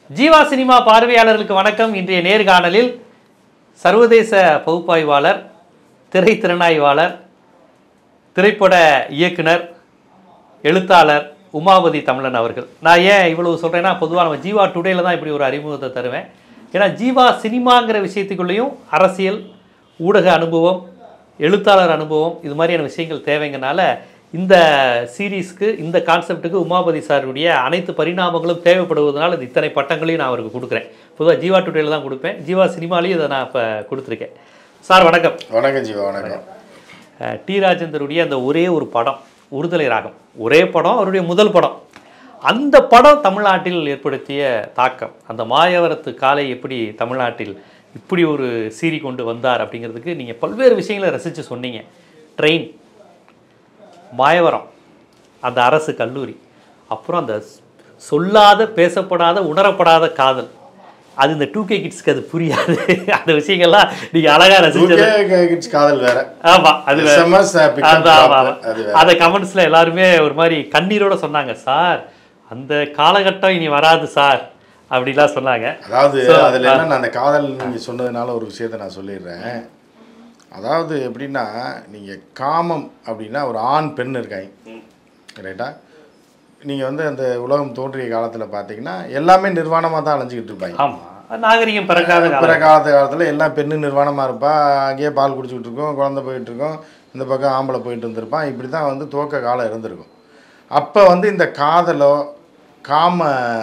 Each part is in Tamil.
ஜீவா சினிமா பார்வையாளர்களுக்கு வணக்கம் இன்றைய நேர்காணலில் சர்வதேச பகுப்பாய்வாளர் திரைத்திறனாய்வாளர் திரைப்பட இயக்குனர் எழுத்தாளர் உமாபதி தமிழன் அவர்கள் நான் ஏன் இவ்வளவு சொல்கிறேன்னா பொதுவாக நம்ம ஜீவா டுடேல தான் இப்படி ஒரு அறிமுகத்தை தருவேன் ஏன்னா ஜீவா சினிமாங்கிற விஷயத்துக்குள்ளேயும் அரசியல் ஊடக அனுபவம் எழுத்தாளர் அனுபவம் இது மாதிரியான விஷயங்கள் தேவைங்கனால இந்த சீரீஸ்க்கு இந்த கான்செப்ட்டுக்கு உமாபதி சாருடைய அனைத்து பரிணாமங்களும் தேவைப்படுவதனால இது இத்தனை பட்டங்களையும் நான் அவருக்கு கொடுக்குறேன் பொதுவாக ஜீவா டுடேல தான் கொடுப்பேன் ஜீவா சினிமாலையும் இதை நான் இப்போ கொடுத்துருக்கேன் சார் வணக்கம் வணக்கம் ஜீவா வணக்கம் அஹ் டி ராஜேந்தருடைய அந்த ஒரே ஒரு படம் உறுதலை ராகம் ஒரே படம் அவருடைய முதல் படம் அந்த படம் தமிழ்நாட்டில் ஏற்படுத்திய தாக்கம் அந்த மாயவரத்து காலை எப்படி தமிழ்நாட்டில் இப்படி ஒரு சீறி கொண்டு வந்தார் அப்படிங்கிறதுக்கு நீங்கள் பல்வேறு விஷயங்களை ரசித்து சொன்னீங்க ட்ரெயின் மாயவரம் அந்த அரசு கல்லூரி அப்புறம் அந்த சொல்லாத பேசப்படாத உணரப்படாத காதல் அது இந்த டூ கே கிட்ஸ்க்கு அது புரியாது அந்த விஷயங்கள்லாம் நீங்கள் அழகாக ரசிச்சது UK கிட்ஸ் காதல் வேற ஆமா அது வேற. SMS, uh, pick and அதான், drop, ஆமா, ஆமா. அது வேற. அத கமெண்ட்ஸ்ல எல்லாருமே ஒரு மாதிரி கண்ணீரோட சொன்னாங்க சார் அந்த காலகட்டம் இனி வராது சார் அப்படிலாம் சொன்னாங்க அதாவது So, அதுல என்ன அந்த காதல் நீங்க சொன்னதுனால ஒரு விஷயத்த நான் சொல்லிடுறேன் அதாவது எப்படின்னா நீங்க காமம் அப்படின்னா ஒரு ஆண் பெண் இருக்காங்க ரைட்டா நீங்க வந்து அந்த உலகம் தோன்றிய காலத்துல பாத்தீங்கன்னா எல்லாமே நிர்வாணமா தான் அலைஞ்சிக்கிட்டு இருப்பாங்க ஆமா நாகரிகம் பிறக்காத பிற காலம் காலத்து காலத்தில் எல்லாம் பெண்ணு நிர்வாணமாக இருப்பா அங்கேயே பால் குடிச்சிக்கிட்டு இருக்கோம் குழந்தை போயிட்டு இருக்கோம் இந்த பக்கம் ஆம்பளை போயிட்டு இருந்திருப்பான் இப்படி தான் வந்து துவக்க காலம் இருந்திருக்கும் அப்போ வந்து இந்த காதலோ காம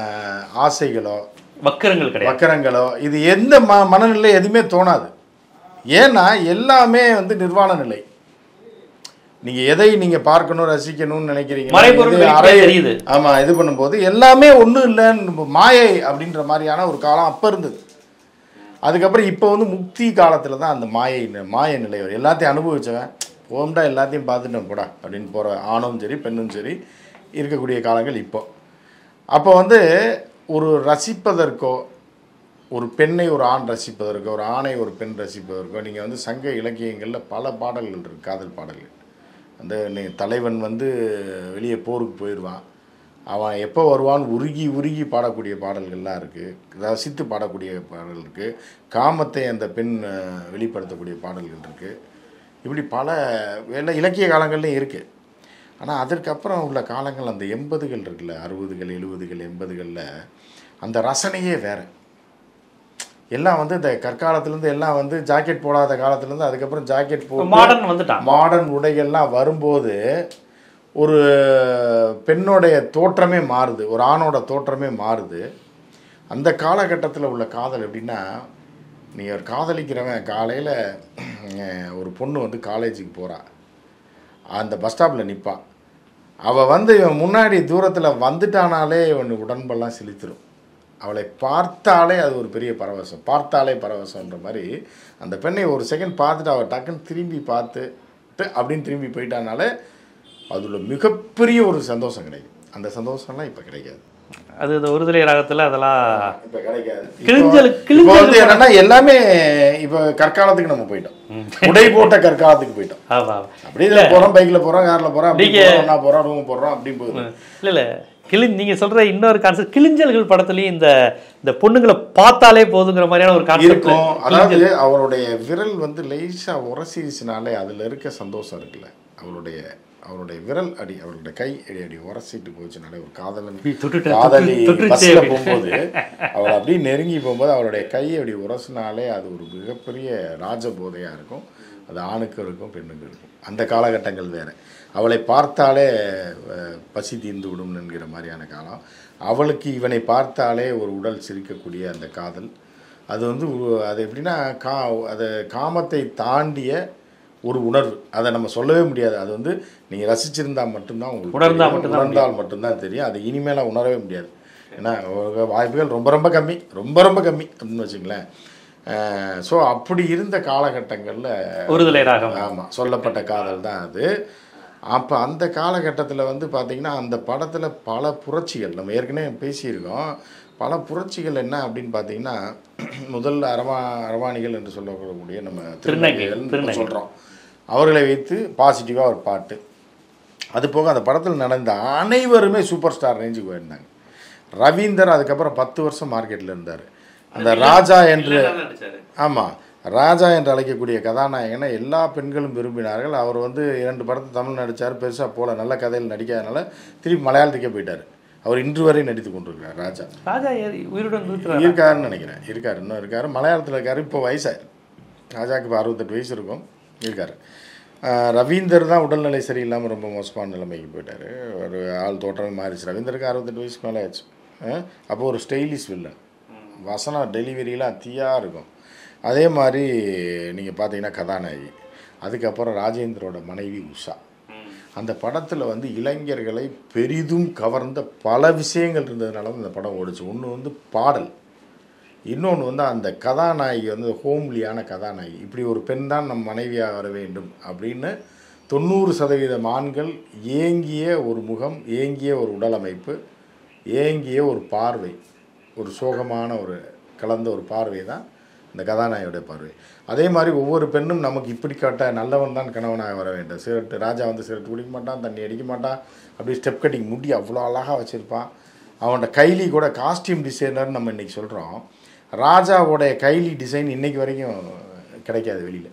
ஆசைகளோ வக்கரங்கள் கிடையாது வக்கரங்களோ இது எந்த ம மனநிலை எதுவுமே தோணாது ஏன்னா எல்லாமே வந்து நிர்வாண நிலை நீங்க எதை நீங்க பார்க்கணும் ரசிக்கணும்னு நினைக்கிறீங்க மறைபொருள் இது வெளிப்படையா அறை- தெரியுது. ஆமா இது பண்ணும்போது எல்லாமே ஒண்ணும் இல்லைன்னு மாயை அப்படின்ற மாதிரியான ஒரு காலம் அப்ப இருந்தது அதுக்கப்புறம் இப்போ வந்து முக்தி காலத்துல தான் அந்த மாயை நி- மாய நிலை வரும் எல்லாத்தையும் அனுபவிச்சவன் போம்டா எல்லாத்தையும் பார்த்துட்டேன் போடா அப்படின்னு போற ஆணும் சரி பெண்ணும் சரி இருக்கக்கூடிய காலங்கள் இப்போ அப்போ வந்து ஒரு ரசிப்பதற்கோ ஒரு பெண்ணை ஒரு ஆண் ரசிப்பதற்கோ ஒரு ஆணை ஒரு பெண் ரசிப்பதற்கோ நீங்கள் வந்து சங்க இலக்கியங்களில் பல பாடல்கள் இருக்கு காதல் பாடல்கள் அந்த நீ- தலைவன் வந்து வெளியே போருக்கு போயிடுவான் அவன் எப்போ வருவான்னு உருகி உருகி பாடக்கூடிய பாடல்கள்லாம் இருக்குது ரசித்து பாடக்கூடிய பாடல் இருக்குது காமத்தை அந்த பெண் அஹ், வெளிப்படுத்தக்கூடிய பாடல்கள் இருக்குது இப்படி பல எல்லா இலக்கிய காலங்கள்லையும் இருக்குது ஆனால் அதற்கப்புறம் உள்ள காலங்கள் அந்த எண்பதுகள் இருக்குல்ல அறுபதுகள் எழுபதுகள் எண்பதுகளில் அந்த ரசனையே வேறு எல்லாம் வந்து இந்த கற்காலத்துலேருந்து எல்லாம் வந்து ஜாக்கெட் போடாத காலத்துலேருந்து அதுக்கப்புறம் ஜாக்கெட் போட்டு மாடர்ன் வந்துட்டான் மாடர்ன் உடைகள்லாம் வரும்போது ஒரு பெண்ணோடைய தோற்றமே மாறுது ஒரு ஆணோட தோற்றமே மாறுது அந்த காலகட்டத்தில் உள்ள காதல் எப்படின்னா நீ ஒரு காதலிக்கிறவன் காலையில் ஒரு பொண்ணு வந்து காலேஜுக்கு போகிறா அந்த பஸ் ஸ்டாப்பில் நிற்பான் அவள் வந்து இவன் முன்னாடி தூரத்தில் வந்துட்டானாலே இவன் உடம்பெல்லாம் சிலித்துரும் அவளை பார்த்தாலே அது ஒரு பெரிய பரவசம் பார்த்தாலே பரவசம்ன்ற மாதிரி அந்த பெண்ணை ஒரு செகண்ட் பார்த்துட்டு அவள் டக்குன்னு திரும்பி பார்த்து ட்டு அப்படின்னு திரும்பி போயிட்டானாலே அதில் மிகப்பெரிய ஒரு சந்தோஷம் கிடைக்கும் அந்த சந்தோஷம்லாம் இப்போ கிடைக்காது அது இந்த உறுதலை ராகத்துல அதெல்லாம் இப்போ கிடைக்காது கிழிஞ்சல் இப்போ கிழிஞ்சல் வந்து என்னன்னா எல்லாமே இப்போ கற்காலத்துக்கு நம்ம போயிட்டோம் உடை போட்ட கற்காலத்துக்கு போயிட்டோம் ஆமா ஆமா. அப்படியே இதில் போகிறோம் பைக்கில் போகிறோம் காரில் போகிறோம் அப்படி நீங்க- போகிறோம் ஒன்றா போகிறோம் ரூம் போடுறோம் அப்படி போகுது இல்ல இல்ல கிளி நீங்க சொல்ற இன்னொரு கான்செப்ட் கிழிஞ்சல்கள் படத்துலயும் இந்த இந்த பொண்ணுங்களை பார்த்தாலே போதுங்கிற மாதிரியான ஒரு கான்செப்ட் இருக்கும் அதாவது அவருடைய விரல் வந்து லேசா உரசிச்சுனாலே அதுல இருக்க சந்தோஷம் இருக்குல்ல அவருடைய அவருடைய விரல் அடி அவருடைய கை அடி அடி உரசிட்டு போச்சுனாலே ஒரு காதலன் தொட்டுட்டு- காதலி தொட்டுட்டே பஸ்ல அப்படி. போகும்போது அவள் அப்படியே நெருங்கி போகும்போது அவருடைய கை அப்படி உரசினாலே அது ஒரு மிகப்பெரிய ராஜபோதையா இருக்கும் அது ஆணுக்கும் இருக்கும் பெண்ணுக்கும் இருக்கும் அந்த காலகட்டங்கள் வேற அவளை பார்த்தாலே அஹ், பசி தீர்ந்து விடும் என்கிற மாதிரியான காலம் அவளுக்கு இவனை பார்த்தாலே ஒரு உடல் சிரிக்கக்கூடிய அந்த காதல் அது வந்து ஒரு- அது எப்படின்னா கா அது காமத்தை தாண்டிய ஒரு உணர்வு அதை நம்ம சொல்லவே முடியாது அது வந்து நீங்கள் ரசிச்சிருந்தா மட்டும்தான் உங்களுக்கு உணர்ந்தா தெரியும். மட்டும்தான் உணர்ந்தால் மட்டும்தான் தெரியும் அது இனிமேலாம் உணரவே முடியாது ஏன்னா ஒரு வாய்ப்புகள் ரொம்ப ரொம்ப கம்மி ரொம்ப ரொம்ப கம்மி அப்படின்னு வச்சுங்களேன் ஸோ அப்படி இருந்த காலகட்டங்களில் உறுதலை ராகம் ஆமாம் சொல்லப்பட்ட காதல் தான் அது அப்போ அந்த காலகட்டத்தில் வந்து பார்த்திங்கன்னா அந்த படத்தில் பல புரட்சிகள் நம்ம ஏற்கனவே பேசியிருக்கோம் பல புரட்சிகள் என்ன அப்படின்னு பார்த்தீங்கன்னா முதல்ல அரவா அரவாணிகள் என்று சொல்லக்கூடிய நம்ம திருநங்கைகள், திருநங்கைகள் திருநங்கைகள். சொல்கிறோம் அவர்களை வைத்து பாசிட்டிவாக ஒரு பாட்டு அது போக அந்த படத்தில் நடந்த அனைவருமே சூப்பர் ஸ்டார் ரேஞ்சுக்கு போயிருந்தாங்க ரவீந்தர் அதுக்கப்புறம் பத்து வருஷம் மார்க்கெட்டில் இருந்தார் அந்த ராஜா என்று ஆமாம் ராஜா என்று அழைக்கக்கூடிய கதாநாயகனை எல்லா பெண்களும் விரும்பினார்கள் அவர் வந்து இரண்டு படத்தை தமிழ் நடித்தார் பெருசாக போல நல்ல கதையில் நடிக்காதனால திருப்பி மலையாளத்துக்கே போயிட்டார் அவர் இன்று வரை நடித்து கொண்டிருக்கிறார் ராஜா ராஜா ஏ- உயிருடன் இருக்கிறார் இருக்காருன்னு நினைக்கிறேன் இருக்காரு இன்னும் இருக்காரு மலையாளத்தில் இருக்காரு இப்போ வயசாயிரு ராஜாக்கு இப்போ அறுபத்தெட்டு வயசு இருக்கும் இருக்காரு ஆஹ் ரவீந்தர் தான் உடல்நிலை சரியில்லாமல் ரொம்ப மோசமான நிலைமைக்கு போயிட்டார் ஒரு ஆள் தோற்றம் மாறிச்சு ரவீந்தருக்கு அறுபத்தெட்டு வயசுக்கு மேலே ஆச்சு அப்போ ஒரு ஸ்டைலிஷ் வில்லன் வசனம் டெலிவரிலாம் தீயாக இருக்கும் அதே மாதிரி நீங்கள் பார்த்தீங்கன்னா கதாநாயகி அதுக்கப்புறம் ராஜேந்திரோட மனைவி உஷா அந்த படத்தில் வந்து இளைஞர்களை பெரிதும் கவர்ந்த பல விஷயங்கள் இருந்ததுனால தான் இந்த படம் ஓடிச்சு ஒன்று வந்து பாடல் இன்னொன்று வந்து அந்த கதாநாயகி வந்து ஹோம்லியான கதாநாயகி இப்படி ஒரு பெண் தான் நம் மனைவியாக வர வேண்டும் அப்படின்னு தொண்ணூறு சதவீதம் ஆண்கள் ஏங்கிய ஒரு முகம் ஏங்கிய ஒரு உடல் அமைப்பு ஏங்கிய ஒரு பார்வை ஒரு சோகமான ஒரு கலந்த ஒரு பார்வை தான் இந்த கதாநாயகியோட பார்வை அதே மாதிரி ஒவ்வொரு பெண்ணும் நமக்கு இப்படிப்பட்ட நல்லவன் தான் கணவனாக வர வேண்டும் சிகரெட்டு ராஜா வந்து சிகரெட் குடிக்க மாட்டான் தண்ணி அடிக்க மாட்டான் அப்படி ஸ்டெப் கட்டிங் முடி அவ்வளோ அழகாக வச்சுருப்பான் அவனோட கைலி கூட காஸ்டியூம் டிசைனர் நம்ம இன்றைக்கி சொல்கிறோம் ராஜாவோடைய கைலி டிசைன் இன்னைக்கு வரைக்கும் கிடைக்காது வெளியில்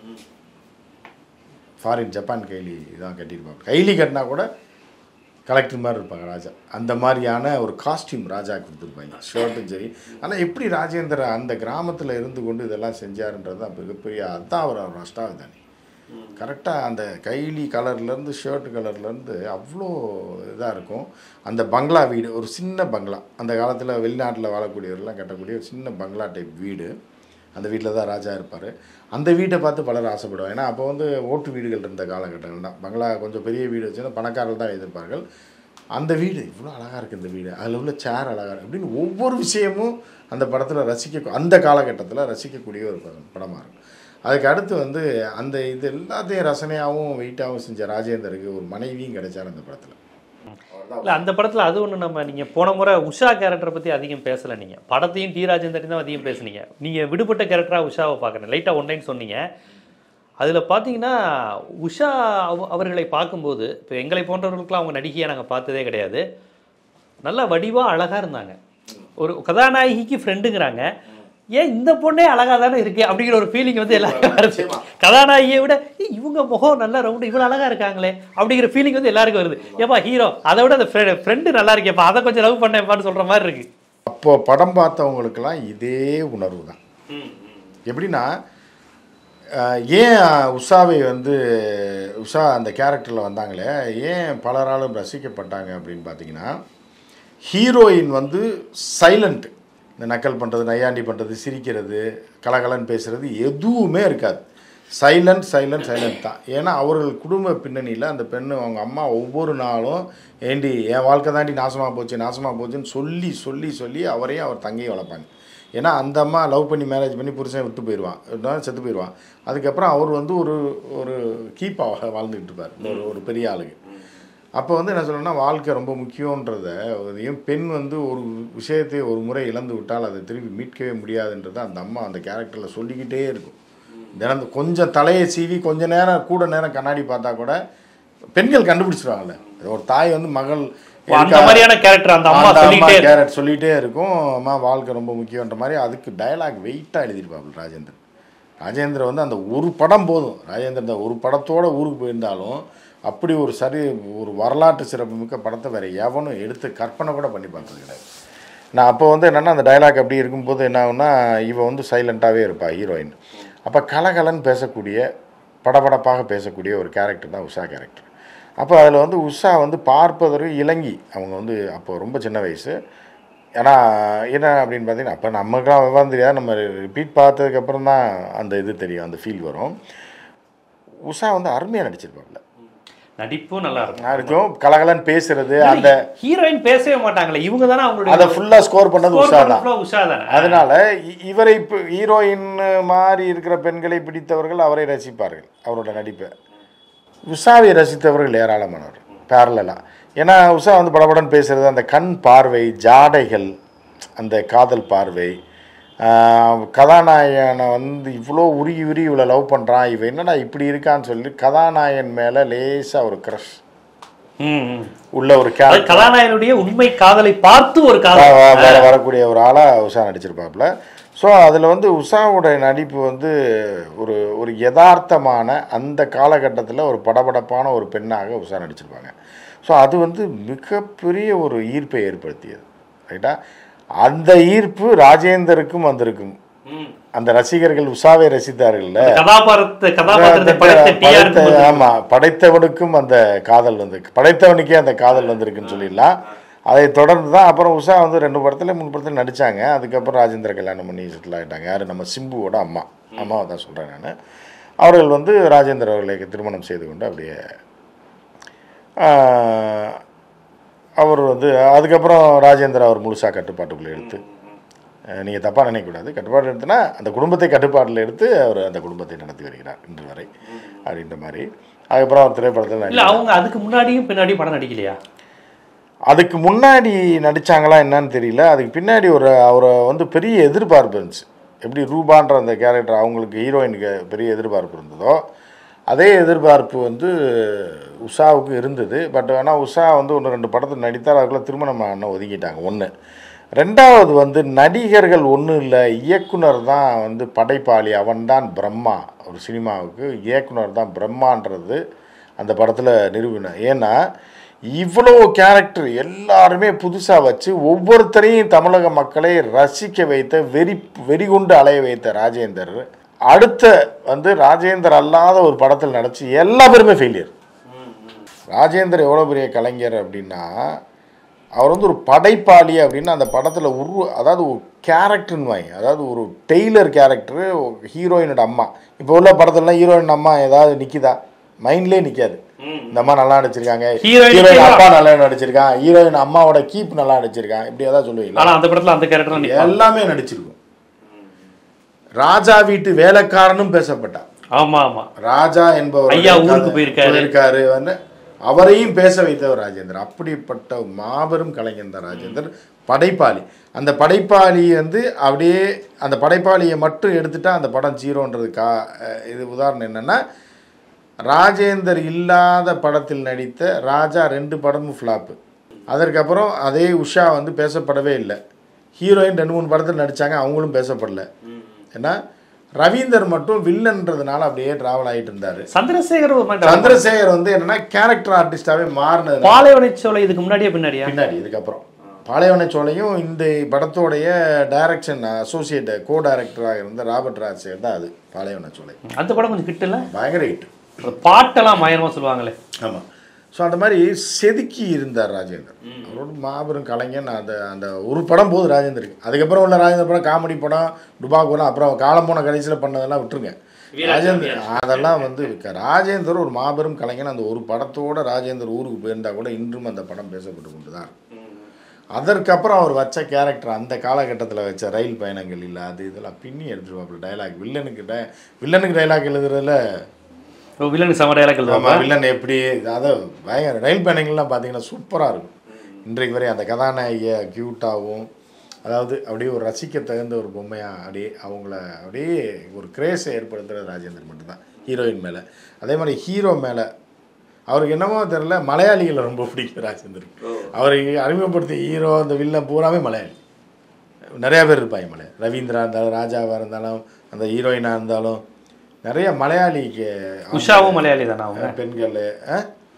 ஃபாரின் ஜப்பான் கைலி தான் கட்டியிருப்பாங்க கைலி கட்டினா கூட கலெக்டர் மாதிரி இருப்பாங்க ராஜா அந்த மாதிரியான ஒரு காஸ்டியூம் ராஜா கொடுத்துருப்பாங்க ஷர்ட்டும் சரி ஆனால் எப்படி ராஜேந்திர அந்த கிராமத்தில் இருந்து கொண்டு இதெல்லாம் செஞ்சாருன்றது தான் மிகப்பெரிய அதான் அவர் அவர் அஷ்டாவதானி கரெக்டாக அந்த கைலி கலர்லேருந்து ஷர்ட் கலர்லேருந்து அவ்வளோ இதாக இருக்கும் அந்த பங்களா வீடு ஒரு சின்ன பங்களா அந்த காலத்தில் வெளிநாட்டில் வாழக்கூடியவர்கள்லாம் கட்டக்கூடிய ஒரு சின்ன பங்களா டைப் வீடு அந்த வீட்டில் தான் ராஜா இருப்பார் அந்த வீட்டை பார்த்து பலர் ஆசைப்படுவாங்க ஏன்னா அப்போ வந்து ஓட்டு வீடுகள் இருந்த காலகட்டங்கள் தான் பங்களா கொஞ்சம் பெரிய வீடு வச்சுன்னா பணக்காரர்கள் தான் எதிர்ப்பார்கள் அந்த வீடு இவ்வளோ அழகாக இருக்குது இந்த வீடு அதில் உள்ள சேர் அழகாக இருக்கு அப்படின்னு ஒவ்வொரு விஷயமும் அந்த படத்தில் ரசிக்க அந்த காலகட்டத்தில் ரசிக்கக்கூடிய ஒரு படம் படமாக இருக்கும் அதுக்கு அடுத்து வந்து அந்த இது எல்லாத்தையும் ரசனையாகவும் வெயிட்டாகவும் செஞ்ச ராஜேந்தருக்கு ஒரு மனைவியும் கிடைச்சார் அந்த படத்தில் இல்லை அந்த படத்தில் அது ஒன்று நம்ம நீங்கள் போன முறை உஷா கேரக்டரை பற்றி அதிகம் பேசலை நீங்கள் படத்தையும் டி ராஜேந்தரையும் தான் அதிகம் பேசுனீங்க நீங்கள் விடுபட்ட கேரக்டராக உஷாவை பார்க்குறேன் லைட்டாக ஒன்லைன் சொன்னீங்க அதில் பார்த்தீங்கன்னா உஷா அவ- அவர்களை பார்க்கும்போது இப்போ எங்களை போன்றவர்களுக்கெல்லாம் அவங்க நடிகையாக நாங்கள் பார்த்ததே கிடையாது நல்லா வடிவாக அழகாக இருந்தாங்க ஒரு கதாநாயகிக்கு ஃப்ரெண்டுங்கிறாங்க ஏன் இந்த பொண்ணே அழகாக தானே இருக்கு அப்படிங்கிற ஒரு ஃபீலிங் வந்து எல்லாருக்கும் வருது கதாநாயகியை விட "ஏய், இவங்க முகம் நல்லா ரவுண்டு இவ்வளோ அழகாக இருக்காங்களே அப்படிங்கிற ஃபீலிங் வந்து எல்லாருக்கும் வருது ஏப்பா ஹீரோ அதை விட அந்த ஃப்ரெண்டு நல்லா இருக்கேப்பா அதை கொஞ்சம் லவ் பண்ணேன்ப்பான்னு சொல்கிற மாதிரி இருக்கு அப்போ படம் பார்த்தவங்களுக்கெல்லாம் இதே உணர்வு தான் எப்படின்னா அஹ், ஏன் உஷாவை வந்து உஷா அந்த கேரக்டரில் வந்தாங்களே ஏன் பலராலும் ரசிக்கப்பட்டாங்க அப்படின்னு பார்த்தீங்கன்னா ஹீரோயின் வந்து சைலண்ட் இந்த நக்கல் பண்ணுறது நையாண்டி பண்ணுறது சிரிக்கிறது கலகலன்னு பேசுகிறது எதுவுமே இருக்காது சைலண்ட் சைலண்ட் சைலண்ட் தான் ஏன்னா அவர்கள் குடும்ப பின்னணியில் அந்த பெண்ணு அவங்க அம்மா ஒவ்வொரு நாளும் ஏண்டி என் வாழ்க்கை தாண்டி நாசமாக போச்சு நாசமாக போச்சுன்னு சொல்லி சொல்லி சொல்லி அவரையும் அவர் தங்கையும் வளர்ப்பாங்க ஏன்னா அந்த அம்மா லவ் பண்ணி மேரேஜ் பண்ணி புருஷன் விட்டு போயிடுவான் விட்டா செத்து போயிடுவான் அதுக்கப்புறம் அவர் வந்து ஒரு ஒரு கீப்பாக வாழ்ந்துக்கிட்டு இருப்பார் ஒரு ஒரு பெரிய ஆளுக்கு அப்போ வந்து என்ன சொல்லணும்னா வாழ்க்கை ரொம்ப முக்கியன்றத அதையும் பெண் வந்து ஒரு விஷயத்தை ஒரு முறை இழந்து விட்டால் அதை திருப்பி மீட்கவே முடியாதுன்றதை அந்த அம்மா அந்த கேரக்டரில் சொல்லிக்கிட்டே இருக்கும் தினம் கொஞ்சம் தலையை சீவி கொஞ்ச நேரம் கூட நேரம் கண்ணாடி பார்த்தா கூட பெண்கள் கண்டுபிடிச்சிருவாங்கல்ல ஒரு தாய் வந்து மகள் ஓ, அந்த மாதிரியான கேரக்டர் அந்த அம்மா அந்த சொல்லிட்டே இருக்கு. கேரட் சொல்லிகிட்டே இருக்கும் அம்மா வாழ்க்கை ரொம்ப முக்கியன்ற மாதிரி அதுக்கு டயலாக் வெயிட்டாக எழுதியிருப்பாப்புல ராஜேந்திரன் ராஜேந்திரன் வந்து அந்த ஒரு படம் போதும் ராஜேந்திரன் அந்த ஒரு படத்தோட ஊருக்கு போயிருந்தாலும் அப்படி ஒரு சரி ஒரு வரலாற்று சிறப்புமிக்க படத்தை வேற எவனும் எடுத்து கற்பனை கூட பண்ணி பார்த்தது கிடையாது நான் அப்போ வந்து என்னென்னா அந்த டயலாக் அப்படி இருக்கும்போது என்ன ஆகும்னா இவ வந்து சைலண்ட்டாகவே இருப்பா ஹீரோயின் அப்போ கலகலன்னு பேசக்கூடிய படபடப்பாக பேசக்கூடிய ஒரு கேரக்டர் தான் உஷா கேரக்டர் அப்போ அதில் வந்து உஷா வந்து பார்ப்பதற்கு இளங்கி அவங்க வந்து அப்போ ரொம்ப சின்ன வயசு ஏன்னா என்ன அப்படின்னு பார்த்தீங்கன்னா அப்போ நமக்குலாம் விவரம் தெரியாது நம்ம ரிப்பீட் பார்த்ததுக்கப்புறம் தான் அந்த இது தெரியும் அந்த ஃபீல் வரும் உஷா வந்து அருமையாக நடிச்சிருப்பாப்ல நடிப்பும் நல்லா இருக்கும் நான் இருக்கும் கலகலன்னு பேசுறது அந்த ஹீரோயின் பேசவே மாட்டாங்களே இவங்க தானே அவங்களுடைய அதை ஃபுல்லாக ஸ்கோர் பண்ணது score உஷா தான் பண்றதுல உஷா தானே அதனால இ- இவரை இப்போ ஹீரோயின் மாதிரி இருக்கிற பெண்களை பிடித்தவர்கள் அவரை ரசிப்பார்கள் அவரோட நடிப்பை உஷாவை ரசித்தவர்கள் ஏராளமானவர் பேரலாக ஏன்னா உஷா வந்து படபடன்னு பேசுறது அந்த கண் பார்வை ஜாடைகள் அந்த காதல் பார்வை ஆஹ், கதாநாயகனை வந்து இவ்வளோ உருகி உருகி இவ்வளோ லவ் பண்ணுறான் இவன் என்னடா இப்படி இருக்கான்னு சொல்லி கதாநாயகன் மேலே லேசாக ஒரு க்ரஷ் ம், ம். உள்ள ஒரு அது கேரக்டர் கதாநாயகனுடைய உண்மை காதலை பார்த்து ஒரு காதல் வர வரக்கூடிய ஒரு ஆளாக உஷா நடிச்சிருப்பாப்புல ஸோ அதில் வந்து உஷாவோட நடிப்பு வந்து ஒரு ஒரு யதார்த்தமான அந்த காலகட்டத்தில் ஒரு படபடப்பான ஒரு பெண்ணாக உஷா நடிச்சிருப்பாங்க ஸோ அது வந்து மிகப்பெரிய ஒரு ஈர்ப்பை ஏற்படுத்தியது ரைட்டா அந்த ஈர்ப்பு ராஜேந்தருக்கும் வந்திருக்கும் ம். அந்த ரசிகர்கள் உஷாவை ரசித்தார்கள்ல கதாபாத்திரத்தை கதாபாத்திரத்தை படைத்த டிஆர் படைத்த ஆமா படைத்தவனுக்கும் அந்த காதல் வந்து படைத்தவனுக்கே அந்த காதல் வந்திருக்குன்னு சொல்லிடலாம் அதை தொடர்ந்து தான் அப்புறம் உஷா வந்து ரெண்டு படத்துல மூணு படத்துல நடிச்சாங்க அதுக்கப்புறம் ராஜேந்திர கல்யாணம் பண்ணி செட்டில் ஆகிட்டாங்க யார் நம்ம சிம்புவோட அம்மா அம்மாவை தான் சொல்கிறேன் நான் அவர்கள் வந்து ராஜேந்திர அவர்களை திருமணம் செய்து கொண்டு அப்படியே ஆஹ், அவர் வந்து அதுக்கப்புறம் ராஜேந்திர அவர் முழுசாக கட்டுப்பாட்டுக்குள்ளே எடுத்து நீங்கள் தப்பாக நினைக்கக்கூடாது கட்டுப்பாடு எடுத்துனா அந்த குடும்பத்தை கட்டுப்பாட்டில் எடுத்து அவர் அந்த குடும்பத்தை நடத்தி வருகிறார் இன்று வரை அப்படின்ற மாதிரி அதுக்கப்புறம் அவர் திரைப்படத்தில் இல்ல நடி அவங்க அதுக்கு முன்னாடியும் பின்னாடியும் படம் நடிக்கலையா அதுக்கு முன்னாடி நடிச்சாங்களா என்னன்னு தெரியல அதுக்கு பின்னாடி ஒரு அவரை வந்து பெரிய எதிர்பார்ப்பு இருந்துச்சு எப்படி ரூபான்ற அந்த கேரக்டர் அவங்களுக்கு ஹீரோயினுக்கு பெரிய எதிர்பார்ப்பு இருந்ததோ அதே எதிர்பார்ப்பு வந்து உஷாவுக்கு இருந்தது பட் ஆனால் உஷா வந்து ஒன்று ரெண்டு படத்தில் நடித்தார் அதுக்குள்ளே திருமணம் ஆன ஒதுக்கிட்டாங்க ஒன்று ரெண்டாவது வந்து நடிகர்கள் ஒன்றும் இல்லை இயக்குனர் தான் வந்து படைப்பாளி அவன்தான் பிரம்மா ஒரு சினிமாவுக்கு இயக்குனர் தான் பிரம்மான்றது அந்த படத்தில் நிரூபின ஏன்னா இவ்வளோ கேரக்டர் எல்லாருமே புதுசாக வச்சு ஒவ்வொருத்தரையும் தமிழக மக்களை ரசிக்க வைத்த வெறி வெறிகுண்டு அலைய வைத்த ராஜேந்தர் அடுத்த வந்து ராஜேந்தர் அல்லாத ஒரு படத்தில் நடிச்சு எல்லா பேருமே ஃபெயிலியர் ராஜேந்தர் எவ்வளோ பெரிய கலைஞர் அப்படின்னா அவர் வந்து ஒரு படைப்பாளி அப்படின்னு அந்த படத்தில் உரு அதாவது ஒரு கேரக்டர்னு வாங்க அதாவது ஒரு டெய்லர் கேரக்டரு ஹீரோயினோட அம்மா இப்போ உள்ள படத்துலலாம் ஹீரோயின் அம்மா ஏதாவது நிற்கிதா மைண்ட்லேயே நிற்காது இந்த அம்மா நல்லா நடிச்சிருக்காங்க Heroine ஹீரோயின் கீழே- அப்பா நல்லா நடிச்சிருக்கான் ஹீரோயின் அம்மாவோட கீப் நல்லா நடிச்சிருக்கான் இப்படி ஏதாவது சொல்லுவீங்களா ஆனா அந்த படத்துல அந்த கேரக்டர் நிப்பாங்க எல்லாமே நடிச்சிருக்கும் ராஜா வீட்டு வேலைக்காரனும் பேசப்பட்டான் ஆமா ஆமா ராஜா என்பவர் ஐயா ஊருக்கு போயிருக்காரு. போயிருக்காரு வந்து அவரையும் பேச வைத்தவர் ராஜேந்தர் அப்படிப்பட்ட மாபெரும் கலைஞர் தான் ராஜேந்தர் படைப்பாளி அந்த படைப்பாளி வந்து அப்படியே அந்த படைப்பாளியை மட்டும் எடுத்துட்டா அந்த படம் ஜீரோன்றது கா அஹ் இது உதாரணம் என்னன்னா ராஜேந்தர் இல்லாத படத்தில் நடித்த ராஜா ரெண்டு படமும் ஃப்ளாப்பு அதற்கப்புறம் அதே உஷா வந்து பேசப்படவே இல்லை ஹீரோயின் ரெண்டு மூணு படத்தில் நடித்தாங்க அவங்களும் பேசப்படல ஏன்னா ரவீந்தர் மட்டும் வில்லன்றதுனால அப்படியே டிராவல் ஆகிட்டு இருந்தார் சந்திரசேகர் ஒரு மாதிரி சந்திரசேகர் வந்து என்னன்னா கேரக்டர் ஆர்டிஸ்டாவே மாறினது பாலைவனை சோலை இதுக்கு முன்னாடியே பின்னாடியா பின்னாடி இதுக்கப்புறம் பாலைவன சோலையும் இந்த படத்தோடைய டைரக்ஷன் அசோசியேட் கோ டைரக்டராக இருந்த ராபர்ட் ராஜ்சேகர் தான் அது பாலைவன சோலை அந்த படம் கொஞ்சம் கிட்டல பயங்கர ஹிட் அந்த பாட்டெல்லாம் பயங்கரமா சொல்லுவாங்களே ஆமாம் ஸோ அந்த மாதிரி செதுக்கி இருந்தார் ராஜேந்தர் அவரோட மாபெரும் கலைஞன் அந்த அந்த ஒரு படம் போது ராஜேந்தருக்கு அதுக்கப்புறம் உள்ள ராஜேந்தர் படம் காமெடி படம் டுபாக் படம் அப்புறம் காலம் போன கடைசியில் பண்ணதெல்லாம் விட்டுருங்க ராஜேந்தர் அதெல்லாம் வந்து க- ராஜேந்தர் ஒரு மாபெரும் கலைஞன் அந்த ஒரு படத்தோட ராஜேந்தர் ஊருக்கு போயிருந்தா கூட இன்றும் அந்த படம் பேசப்பட்டு கொண்டு தான் இருக்கும். அதற்கப்புறம் அவர் வச்ச கேரக்டர் அந்த காலகட்டத்தில் வச்ச ரயில் பயணங்கள் இல்லை அது இதெல்லாம் பின்னி எடுத்துருவாப்புல டைலாக் வில்லனுக்கு டை வில்லனுக்கு டைலாக் எழுதுறதுல ஓ, வில்லனுக்கு சம டைலாக் எழுதுவாங்க ஆமாம் வில்லன் எப்படி அதை பயங்கர ரயில் பயணங்கள்லாம் பார்த்தீங்கன்னா சூப்பராக இருக்கும் இன்றைக்கு வரை அந்த கதாநாயகியை க்யூட்டாகவும் அதாவது அப்படியே ஒரு ரசிக்க தகுந்த ஒரு பொம்மையாக அப்படியே அவங்கள அப்படியே ஒரு கிரேஸை ஏற்படுத்துகிறது ராஜேந்தர் மட்டும்தான் ஹீரோயின் மேலே அதே மாதிரி ஹீரோ மேலே அவருக்கு என்னமோ தெரில மலையாளிகளை ரொம்ப பிடிக்கும் ராஜேந்தருக்கு அவரை அறிமுகப்படுத்திய ஹீரோ அந்த வில்லன் பூராமே மலையாளி நிறையா பேர் இருப்பாங்க மலையாளி ரவீந்திரா இருந்தாலும் ராஜாவாக இருந்தாலும் அந்த ஹீரோயினாக இருந்தாலும் நிறைய மலையாளிக்கு உஷாவும் மலையாளி தானே அவங்க பெண்கள் ஆ?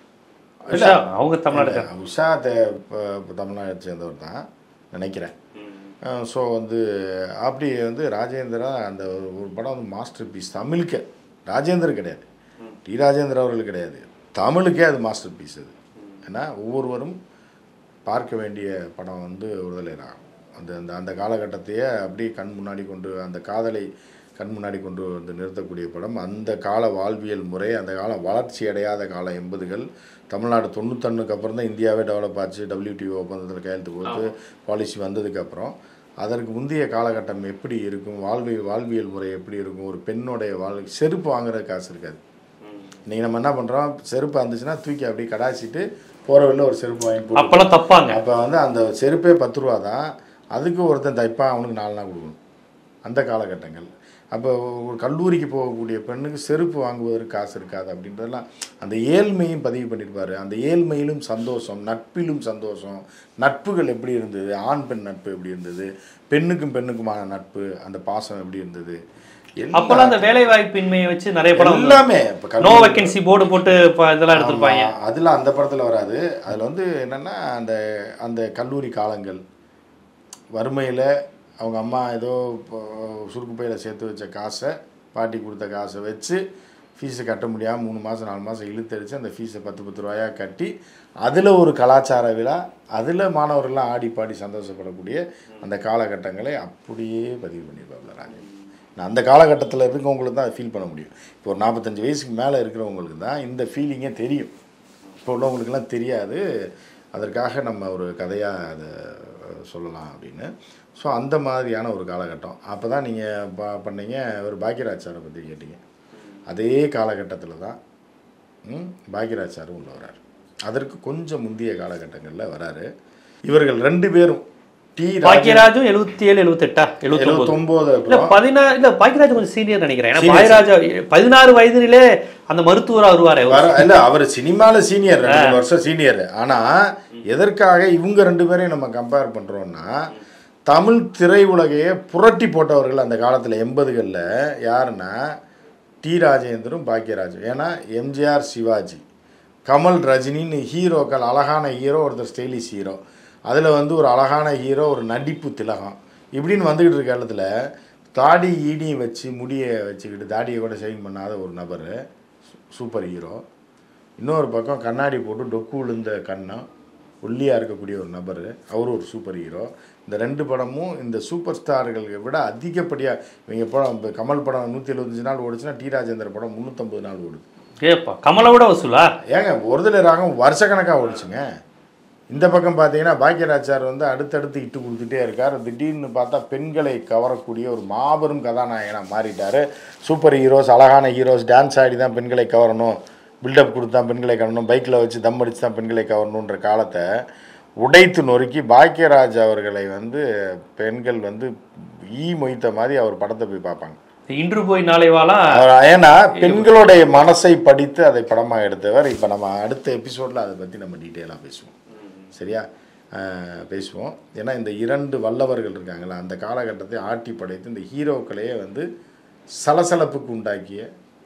உஷா அவங்க தமிழ்நாடு இல்ல, உஷா தே ப- தமிழ்நாட்டை சேர்ந்தவர் தான் நினைக்கிறேன் ஸோ வந்து அப்படி வந்து ராஜேந்திரா அந்த ஒரு- ஒரு படம் வந்து மாஸ்டர் பீஸ் தமிழுக்கு ராஜேந்தர் கிடையாது டி ராஜேந்திர அவர்கள் கிடையாது தமிழுக்கே அது மாஸ்டர் பீஸ் அது ஏன்னா ஒவ்வொருவரும் பார்க்க வேண்டிய படம் வந்து விடுதலை ராகம் அந்த அந்த அந்த காலகட்டத்தையே அப்படியே கண் முன்னாடி கொண்டு அந்த காதலை கண் முன்னாடி கொண்டு வந்து நிறுத்தக்கூடிய படம் அந்த கால வாழ்வியல் முறை அந்த காலம் வளர்ச்சி அடையாத காலம் எண்பதுகள் தமிழ்நாடு தொண்ணூத்தொன்னுக்கு அப்புறம் தான் இந்தியாவே டெவலப் ஆச்சு டபிள்யூடிஓ ஒப்பந்தத்தில் கையெழுத்து போட்டு பாலிசி வந்ததுக்கப்புறம் அதற்கு முந்தைய காலகட்டம் எப்படி இருக்கும் வாழ்வியல் வாழ்வியல் முறை எப்படி இருக்கும் ஒரு பெண்ணுடைய வாழ் செருப்பு வாங்குற காசு இருக்காது இன்றைக்கி நம்ம என்ன பண்ணுறோம் செருப்பு இருந்துச்சுன்னா தூக்கி அப்படியே கடாசிட்டு போகிற வழியில் ஒரு செருப்பு வாங்கி போட்டு அப்பெல்லாம் தப்பாங்க அப்போ வந்து அந்த செருப்பே பத்து ரூபா தான் அதுக்கு ஒருத்தன் தைப்பான் அவனுக்கு நாலு நாள் கொடுக்கணும் அந்த காலகட்டங்கள் அப்போ ஒரு கல்லூரிக்கு போகக்கூடிய பெண்ணுக்கு செருப்பு வாங்குவதற்கு காசு இருக்காது அப்படின்றதெல்லாம் அந்த ஏழ்மையும் பதிவு பண்ணியிருப்பாரு அந்த ஏழ்மையிலும் சந்தோஷம் நட்பிலும் சந்தோஷம் நட்புகள் எப்படி இருந்தது ஆண் பெண் நட்பு எப்படி இருந்தது பெண்ணுக்கும் பெண்ணுக்குமான நட்பு அந்த பாசம் எப்படி இருந்தது எல்லா- அப்போல்லாம் அந்த வேலை வாய்ப்பின்மையை வச்சு நிறைய படம் வந்து- எல்லாமே இப்போ நோ கல்லூரி வேக்கன்சி போர்டு போட்டு இப்ப இதெல்லாம் எடுத்திருப்பாங்க ஆமா, அதுல அந்த படத்துல வராது அதுல வந்து என்னன்னா அந்த அந்த கல்லூரி காலங்கள் வறுமையில அவங்க அம்மா ஏதோ இப்போ சுருக்கு பையில சேர்த்து வச்ச காசை பாட்டி கொடுத்த காசை வச்சு ஃபீஸை கட்ட முடியாமல் மூணு மாதம் நாலு மாதம் இழுத்தடிச்சு அந்த ஃபீஸை பத்து பத்து ரூபாயா கட்டி அதில் ஒரு கலாச்சார விழா அதில் மாணவர்கள்லாம் ஆடி பாடி சந்தோஷப்படக்கூடிய அந்த காலகட்டங்களை அப்படியே பதிவு பண்ணியிருப்பாப்ல ராஜன் நான் அந்த காலகட்டத்தில் இருக்கவங்களுக்கு தான் ஃபீல் பண்ண முடியும் இப்போ ஒரு நாற்பத்தஞ்சு வயசுக்கு மேலே இருக்கிறவங்களுக்கு தான் இந்த ஃபீலிங்கே தெரியும் இப்போ உள்ளவங்களுக்கெல்லாம் தெரியாது அதற்காக நம்ம ஒரு கதையாக அதை சொல்லலாம் அப்படின்னு ஸோ அந்த மாதிரியான ஒரு காலகட்டம் அப்போ தான் நீங்கள் பா பண்ணீங்க ஒரு பாக்கியராஜ் சாரை பற்றி கேட்டீங்க அதே காலகட்டத்தில் தான் ம், பாக்கியராஜ் சாரும் உள்ள வராரு அதற்கு கொஞ்சம் முந்தைய காலகட்டங்களில் வராரு இவர்கள் ரெண்டு பேரும் டி பாக்கியராஜும் எழுபத்தி ஏழு எழுபத்தெட்டா எழுபத்தொன்பது எழுபத்தொம்போது இல்ல அப்புறம் பதினாறு இல்ல பாக்கியராஜ் கொஞ்சம் சீனியர் நினைக்கிறேன் ஏன்னா Senior. பாக்கியராஜா பதினாறு வயதிலே அந்த மருத்துவரா வருவாரு வர இல்ல அவர் சினிமால சீனியர் ரெண்டு மூணு வருஷம் சீனியர் ஆனா எதற்காக இவங்க ரெண்டு பேரையும் நம்ம கம்பேர் பண்றோம்னா தமிழ் திரையுலகையே புரட்டி போட்டவர்கள் அந்த காலத்துல எண்பதுகளில் யாருன்னா டி ராஜேந்திரும் பாக்கியராஜும் ஏன்னா எம்ஜிஆர் சிவாஜி கமல் ரஜினின்னு ஹீரோக்கள் அழகான ஹீரோ ஒருத்தர் ஸ்டைலிஷ் ஹீரோ அதில் வந்து ஒரு அழகான ஹீரோ ஒரு நடிப்பு திலகம் இப்படின்னு வந்துக்கிட்டு இருக்க காலத்தில் தாடி ஈடியும் வச்சு முடியை வச்சுக்கிட்டு தாடியை கூட ஷைன் பண்ணாத ஒரு நபர் சூப்பர் ஹீரோ இன்னொரு பக்கம் கண்ணாடி போட்டு டொக்கு விழுந்த கண்ணம் ஒல்லியாக இருக்கக்கூடிய ஒரு நபர் அவரும் ஒரு சூப்பர் ஹீரோ இந்த ரெண்டு படமும் இந்த சூப்பர் ஸ்டார்களை விட அதிகப்படியாக இவங்க படம் இப்போ கமல் படம் நூற்றி எழுபத்தஞ்சு நாள் ஓடுச்சுன்னா டி ராஜேந்தர் படம் முந்நூற்றம்பது நாள் ஓடுது ஏப்பா கமலை விட வசூலா ஏங்க ஒருதலை ராகம் வருஷக்கணக்காக ஓடிச்சுங்க இந்த பக்கம் பார்த்தீங்கன்னா பாக்கியராஜ் சார் வந்து அடுத்தடுத்து இட்டு கொடுத்துட்டே இருக்கார் திடீர்னு பார்த்தா பெண்களை கவரக்கூடிய ஒரு மாபெரும் கதாநாயகனாக மாறிட்டார் சூப்பர் ஹீரோஸ் அழகான ஹீரோஸ் டான்ஸ் ஆடி தான் பெண்களை கவரணும் பில்டப் கொடுத்து தான் பெண்களை கவரணும் பைக்கில் வச்சு தம் அடிச்சு தான் பெண்களை கவரணுன்ற காலத்தை உடைத்து நொறுக்கி பாக்கியராஜ் அவர்களை வந்து பெண்கள் வந்து ஈ மொய்த்த மாதிரி அவர் படத்தை போய் பார்ப்பாங்க இன்று போய் நாளை வாழா அவர் ஏன்னா பெண்களுடைய மனசை படித்து அதை படமாக எடுத்தவர் இப்போ நம்ம அடுத்த எபிசோடில் அதை பற்றி நம்ம டீட்டெயிலாக பேசுவோம் சரியா அஹ் பேசுவோம் ஏன்னா இந்த இரண்டு வல்லவர்கள் இருக்காங்களா அந்த காலகட்டத்தை ஆட்டி படைத்து இந்த ஹீரோக்களையே வந்து சலசலப்புக்கு உண்டாக்கிய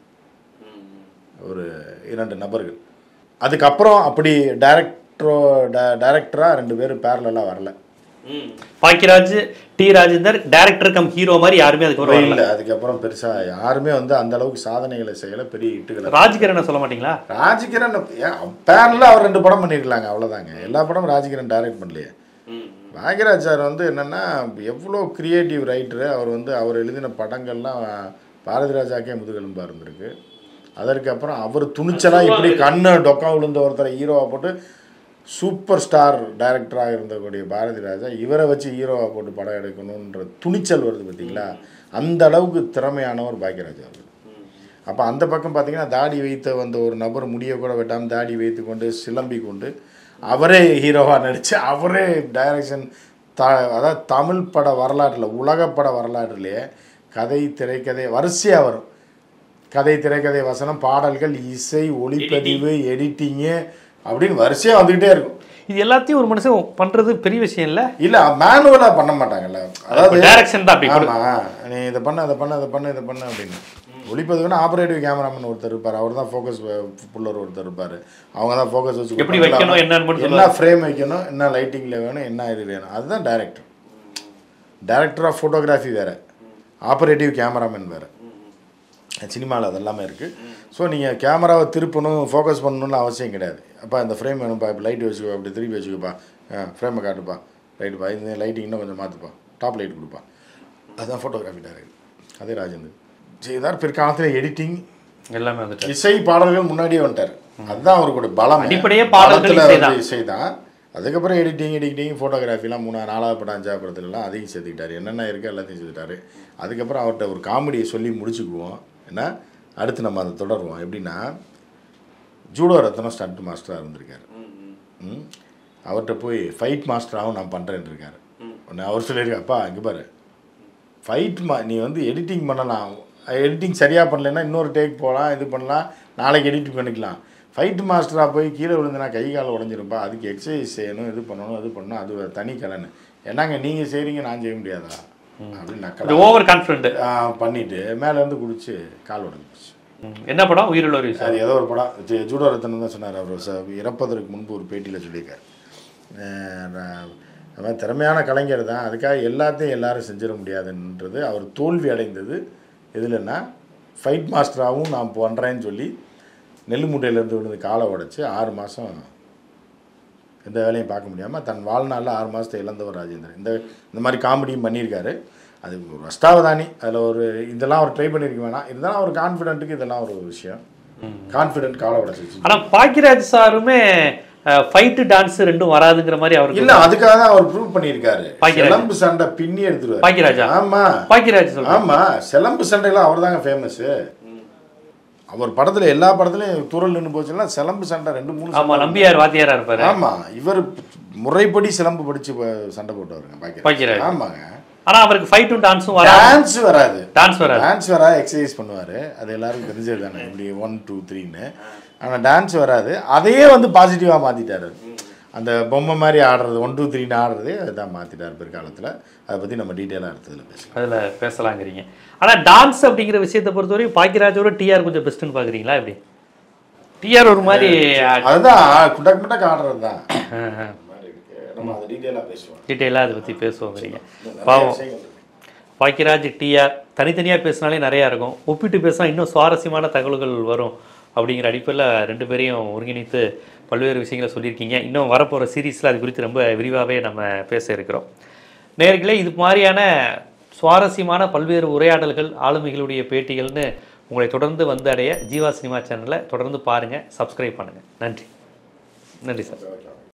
ஒரு இரண்டு நபர்கள் அதுக்கப்புறம் அப்படி டைரக்டரோ டைரக்டராக ரெண்டு பேரும் பேரலாக வரல Bhagyaraj T Rajendar director cum hero மாதிரி யாருமே அதுக்கு வரல இல்லை அதுக்கப்புறம் பெருசாக யாருமே வந்து அந்த அளவுக்கு சாதனைகளை செய்யலை பெரிய இட்டுகளை ராஜ்கிரணை சொல்ல மாட்டீங்களா ராஜகிரண் பேரலில் அவர் ரெண்டு படம் பண்ணியிருக்கலாங்க அவ்வளோதாங்க எல்லா படமும் ராஜகிரண் டைரக்ட் பண்ணலையே பாக்யராஜ் சார் வந்து என்னென்னா எவ்வளோ கிரியேட்டிவ் ரைட்டரு அவர் வந்து அவர் எழுதின படங்கள்லாம் பாரதி ராஜாக்கே முதுகெலும்பாக இருந்திருக்கு அதற்கப்புறம் அவர் துணிச்சலாக இப்படி கண்ணு டொக்கா விழுந்த ஒருத்தரை ஹீரோவாக போட்டு சூப்பர் ஸ்டார் டைரக்டராக இருந்தக்கூடிய பாரதி ராஜா இவரை வச்சு ஹீரோவாக போட்டு படம் எடுக்கணுன்ற துணிச்சல் வருது பார்த்தீங்களா அந்த அளவுக்கு திறமையானவர் பாக்யராஜ் அவர்கள் அப்போ அந்த பக்கம் பார்த்தீங்கன்னா தாடி வைத்த வந்த ஒரு நபர் முடியை கூட வெட்டாமல் தாடி வைத்து கொண்டு சிலம்பி கொண்டு அவரே ஹீரோவாக நடித்து அவரே டைரக்ஷன் த அதாவது தமிழ் பட வரலாற்றில் உலக பட வரலாற்றிலேயே கதை திரைக்கதை வரிசையாக வரும் கதை திரைக்கதை வசனம் பாடல்கள் இசை ஒளிப்பதிவு எடிட்டிங்கு அப்படின்னு வரிசையாக வந்துக்கிட்டே இருக்கும் இது எல்லாத்தையும் ஒரு மனுஷன் பண்றது பெரிய விஷயம் இல்ல இல்லை மேனுவலாக பண்ண மாட்டாங்கல்ல அதாவது டைரக்ஷன் தான் அப்படி இப்ப ஆமா நீ இதை பண்ண அதை பண்ண அதை பண்ண இதை பண்ண அப்படின்னு ஒளிப்பதிவுனா ஆப்ரேட்டிவ் கேமராமேன் ஒருத்தர் இருப்பார் அவர் தான் ஃபோக்கஸ் புல்லர் ஒருத்தர் இருப்பார் அவங்க தான் ஃபோக்கஸ் வச்சு எப்படி கொடுப்பாங்க. வைக்கணும் என்னன்னு மட்டும் என்ன ஃப்ரேம் வைக்கணும் என்ன லைட்டிங்கில் வேணும் என்ன இது வேணும் அதுதான் டைரக்டர் டைரக்டர் ஆஃப் ஃபோட்டோகிராஃபி வேறு ஆப்ரேட்டிவ் கேமராமேன் வேறு சினிமாவில் அது எல்லாமே இருக்குது ஸோ நீங்கள் கேமராவை திருப்பணும் ஃபோக்கஸ் பண்ணணும்னு அவசியம் கிடையாது அப்பா இந்த ஃப்ரேம் வேணும்ப்பா இப்போ லைட் வச்சுக்கோ அப்படி திருப்பி வச்சுக்கோப்பா ஃப்ரேமை காட்டுப்பா ரைட்டுப்பா இந்த லைட்டிங் இன்னும் கொஞ்சம் மாற்றுப்பா டாப் லைட் கொடுப்பா அதுதான் ஃபோட்டோகிராஃபி டைரக்டர் அதே ராஜேந்தர் செய்தார் பிற்காலத்தில் எடிட்டிங் எல்லாமே வந்துட்டு இசை பாடல்கள் முன்னாடியே வந்துட்டார் அதுதான் அவருடைய பலம் அடிப்படையே பாடல்கள் படத்துல இசைதான். வந்து இசைதான் அதுக்கப்புறம் எடிட்டிங் எடிட்டிங் ஃபோட்டோகிராஃபிலாம் மூணு நாலாவது படம் அஞ்சாவது படத்துலலாம் அதையும் சேர்த்துக்கிட்டாரு என்னென்ன இருக்கோ எல்லாத்தையும் சேர்த்துட்டாரு அதுக்கப்புறம் அவர்கிட்ட ஒரு காமெடியை சொல்லி முடிச்சுக்குவோம் ஏன்னா அடுத்து நம்ம அதை தொடருவோம் எப்படின்னா ஜூடோ ரத்னம் ஸ்டண்ட் மாஸ்டராக இருந்திருக்காரு ம். அவர்கிட்ட போய் ஃபைட் மாஸ்டராகவும் நான் பண்ணுறேன்னு இருக்காரு உடனே அவர் சொல்லியிருக்காரு அப்பா இங்கே பாரு ஃபைட் மா நீ வந்து எடிட்டிங் பண்ணலாம் எடிட்டிங் சரியாக பண்ணலைன்னா இன்னொரு டேக் போகலாம் இது பண்ணலாம் நாளைக்கு எடிட் பண்ணிக்கலாம் ஃபைட் மாஸ்டராக போய் கீழே விழுந்துனா கை கால் உடஞ்சிருப்பா அதுக்கு எக்ஸசைஸ் செய்யணும் இது பண்ணணும் இது பண்ணணும் அது ஒரு தனி கலன்னு என்னங்க நீங்கள் செய்கிறீங்க நான் செய்ய முடியாதா அப்படின்னு நக்கலா இது ஓவர் கான்ஃபிடென்ட் ஆ, பண்ணிட்டு மேலே வந்து குடிச்சு கால் உடஞ்சிச்சு என்ன படம் உயிருள்ள ஒரு விஷயம் அது ஏதோ ஒரு படம் ஜெ- ஜூடோ ரத்தனம் தான் சொன்னார் அவர் ச- இறப்பதற்கு முன்பு ஒரு பேட்டியில் சொல்லியிருக்காரு அஹ் நான் அவன் திறமையான கலைஞர் தான் அதுக்காக எல்லாத்தையும் எல்லாரும் செஞ்சிட முடியாதுன்றது அவர் தோல்வி அடைந்தது எதுலன்னா ஃபைட் மாஸ்டராகவும் நான் பண்ணுறேன்னு சொல்லி நெல் மூட்டையிலேருந்து விழுந்து காலை உடைச்சு ஆறு மாதம் எந்த வேலையும் பார்க்க முடியாமல் தன் வாழ்நாளில் ஆறு மாதத்தை இழந்தவர் ராஜேந்திரன் இந்த இந்த மாதிரி காமெடியும் பண்ணியிருக்காரு அது ஒரு அஷ்டாவதானி அதில் ஒரு இதெல்லாம் அவர் ட்ரை பண்ணியிருக்க வேணாம் இருந்தாலும் அவர் கான்ஃபிடென்ட்டுக்கு இதெல்லாம் ஒரு விஷயம் கான்ஃபிடென்ட் காலை உடச்சிச்சு ஆனா பாக்கியராஜ் சாருமே ஃபைட்டு டான்ஸ் ரெண்டும் வராதுங்கிற மாதிரி அவருக்கு இல்ல அதுக்காக தான் அவர் ப்ரூவ் பண்ணியிருக்காரு பாக்கியராஜ். சிலம்பு சண்டை பின்னி எடுத்துருவாரு பாக்கியராஜா ஆமா பாக்கியராஜ் சொல்றேன் ஆமா சிலம்பு சண்டையில அவர் தாங்க ஃபேமஸ் அவர் படத்துல எல்லா படத்துலயும் துரல் நின்று போச்சுன்னா சிலம்பு சண்டை ரெண்டு மூணு ஆமா நம்பியார் வாத்தியாரா இருப்பாரு ஆமா இவர் முறைப்படி சிலம்பு படிச்சு ப- சண்டை போட்டவருங்க பாக்கியராஜ் பாக்கியராஜ். ஆமாங்க ஆனா அவருக்கு ஃபைட்டும் டான்ஸும் வராது டான்ஸ் வராது டான்ஸ் வராது டான்ஸ் வரா எக்ஸசைஸ் பண்ணுவார் அது எல்லாருக்கும் தெரிஞ்சது தானே இப்படி ஒன் டூ த்ரீன்னு ஆனால் டான்ஸ் வராது அதையே வந்து பாசிட்டிவாக மாற்றிட்டாரு அந்த பொம்மை மாதிரி ஆடுறது ஒன் டூ த்ரீன்னு ஆடுறதே அதுதான் மாற்றிட்டார் பிற்காலத்தில் அதை பற்றி நம்ம டீட்டெயிலாக அடுத்ததில் பேசலாம் அதுல பேசலாங்கிறீங்க ஆனா டான்ஸ் அப்படிங்கிற விஷயத்தை பொறுத்தவரைக்கும் பாக்கியராஜோட டிஆர் கொஞ்சம் பெஸ்ட்னு பாக்குறீங்களா எப்படி டிஆர் ஒரு மாதிரி அதுதான் குண்டக் முட்டக் ஆடுறது தான் நம்ம அதை டீட்டெயிலாக பேசுவோம் டீட்டெயிலாக அதை பற்றி பேசுவோங்கிறீங்க பாவம் பாக்கியராஜ் டிஆர் தனித்தனியாக பேசினாலே நிறையா இருக்கும் ஒப்பிட்டு பேசினா இன்னும் சுவாரஸ்யமான தகவல்கள் வரும் அப்படிங்கிற அடிப்படையில் ரெண்டு பேரையும் ஒருங்கிணைத்து பல்வேறு விஷயங்களை சொல்லியிருக்கீங்க இன்னும் வரப்போகிற சீரீஸில் அது குறித்து ரொம்ப விரிவாகவே நம்ம பேச இருக்கிறோம் நேர்களே இது மாதிரியான சுவாரஸ்யமான பல்வேறு உரையாடல்கள் ஆளுமைகளுடைய பேட்டிகள்னு உங்களை தொடர்ந்து வந்து அடைய ஜீவா சினிமா சேனலை தொடர்ந்து பாருங்கள் சப்ஸ்கிரைப் பண்ணுங்கள் நன்றி நன்றி சார்